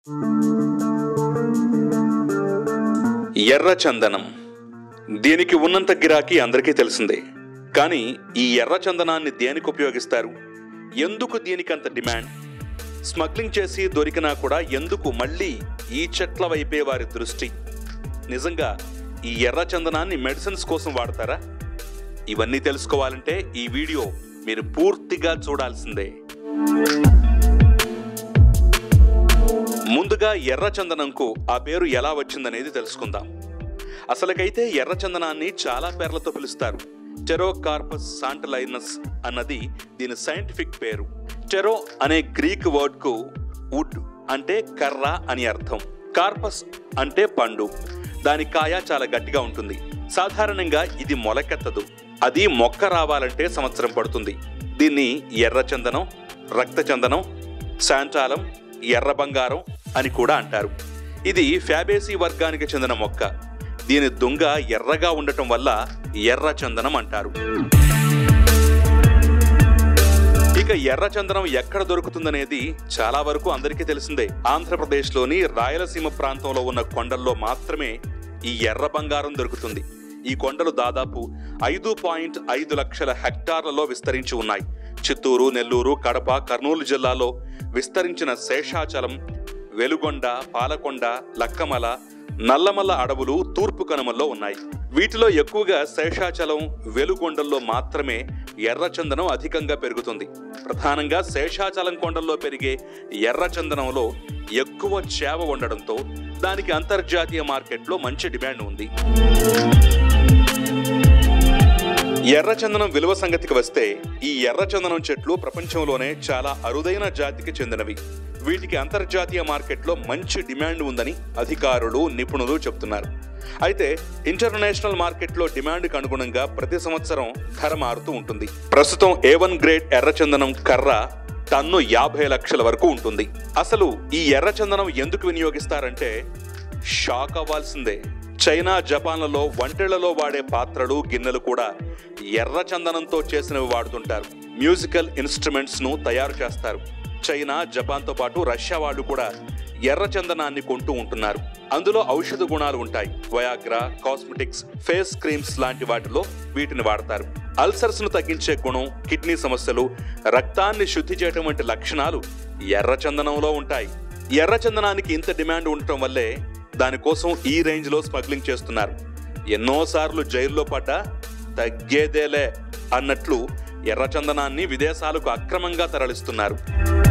ఎర్ర చందనం దీనికి ఉన్నంత గిరాకీ అందరికీ తెలిసిందే కానీ ఈ ఎర్ర చందనాన్ని దేనికి ఉపయోగిస్తారు ఎందుకు దీనికంత డిమాండ్ స్మగ్లింగ్ చేసి దొరికినా కూడా ఎందుకు మళ్ళీ ఈ చెట్ల వైపే వారి దృష్టి నిజంగా ఈ ఎర్ర చందనాన్ని మెడిసిన్స్ కోసం వాడతారా ఇవన్నీ తెలుసుకోవాలంటే ఈ వీడియో మీరు పూర్తిగా చూడాల్సిందే ముందుగా ఎర్ర చందనంకు ఆ పేరు ఎలా వచ్చిందనేది తెలుసుకుందాం అసలుకైతే ఎర్ర చందనాన్ని చాలా పేర్లతో పిలుస్తారు టెరోకార్పస్ సాంటలైనస్ అన్నది దీని సైంటిఫిక్ పేరు టెరో అనే గ్రీక్ వర్డ్కు వుడ్ అంటే కర్ర అని అర్థం కార్పస్ అంటే పండు దాని కాయ చాలా గట్టిగా ఉంటుంది సాధారణంగా ఇది మొలకెత్తదు అది మొక్క రావాలంటే సంవత్సరం పడుతుంది దీన్ని ఎర్ర చందనం రక్త చందనం శాంటాలం ఎర్ర బంగారం అని కూడా అంటారు ఇది ఫ్యాబేసీ వర్గానికి చెందిన మొక్క దీని దుంగ ఎర్రగా ఉండటం వల్ల ఎర్ర చందనం అంటారు ఇక ఎర్ర చందనం ఎక్కడ దొరుకుతుందనేది చాలా వరకు అందరికీ తెలిసిందే ఆంధ్రప్రదేశ్లోని రాయలసీమ ప్రాంతంలో ఉన్న కొండల్లో మాత్రమే ఈ ఎర్ర బంగారం దొరుకుతుంది ఈ కొండలు దాదాపు ఐదు పాయింట్ ఐదు లక్షల హెక్టార్లలో విస్తరించి ఉన్నాయి చిత్తూరు నెల్లూరు కడప కర్నూలు జిల్లాలో విస్తరించిన శేషాచలం వెలుగొండ పాలకొండ లక్కమల నల్లమల్ల అడవులు తూర్పు కనుమల్లో ఉన్నాయి వీటిలో ఎక్కువగా శేషాచలం వెలుగొండల్లో మాత్రమే ఎర్రచందనం అధికంగా పెరుగుతుంది ప్రధానంగా శేషాచలం కొండల్లో పెరిగే ఎర్రచందనంలో ఎక్కువ చేవ ఉండడంతో దానికి అంతర్జాతీయ మార్కెట్లో మంచి డిమాండ్ ఉంది ఎర్రచందనం విలువ సంగతికి వస్తే ఈ ఎర్రచందనం చెట్లు ప్రపంచంలోనే చాలా అరుదైన జాతికి చెందినవి వీటికి అంతర్జాతీయ మార్కెట్లో మంచి డిమాండ్ ఉందని అధికారులు నిపుణులు చెబుతున్నారు అయితే ఇంటర్నేషనల్ మార్కెట్లో డిమాండ్కి అనుగుణంగా ప్రతి సంవత్సరం ధర మారుతూ ఉంటుంది ప్రస్తుతం ఏ వన్ గ్రేడ్ ఎర్రచందనం కర్ర టన్ను యాభై లక్షల వరకు ఉంటుంది అసలు ఈ ఎర్రచందనం ఎందుకు వినియోగిస్తారంటే షాక్ అవ్వాల్సిందే చైనా జపాన్లలో వంటలలో వాడే పాత్రలు గిన్నెలు కూడా ఎర్ర చందనంతో చేసినవి వాడుతుంటారు మ్యూజికల్ ఇన్స్ట్రుమెంట్స్ ను తయారు చేస్తారు చైనా జపాన్తో పాటు రష్యా వాళ్ళు కూడా ఎర్ర చందనాన్ని కొంటూ ఉంటున్నారు అందులో ఔషధ గుణాలు ఉంటాయి వయాగ్రా కాస్మెటిక్స్ ఫేస్ క్రీమ్స్ లాంటి వాటిలో వీటిని వాడతారు అల్సర్స్ ను తగ్గించే గుణం కిడ్నీ సమస్యలు రక్తాన్ని శుద్ధి చేయటం వంటి లక్షణాలు ఎర్ర చందనంలో ఉంటాయి ఎర్ర చందనానికి ఇంత డిమాండ్ ఉండటం వల్లే దానికోసం ఈ రేంజ్ లో స్మగ్లింగ్ చేస్తున్నారు ఎన్నోసార్లు జైల్లో పడ్డా తగ్గేదేలే అన్నట్లు ఎర్రచందనాన్ని విదేశాలకు అక్రమంగా తరలిస్తున్నారు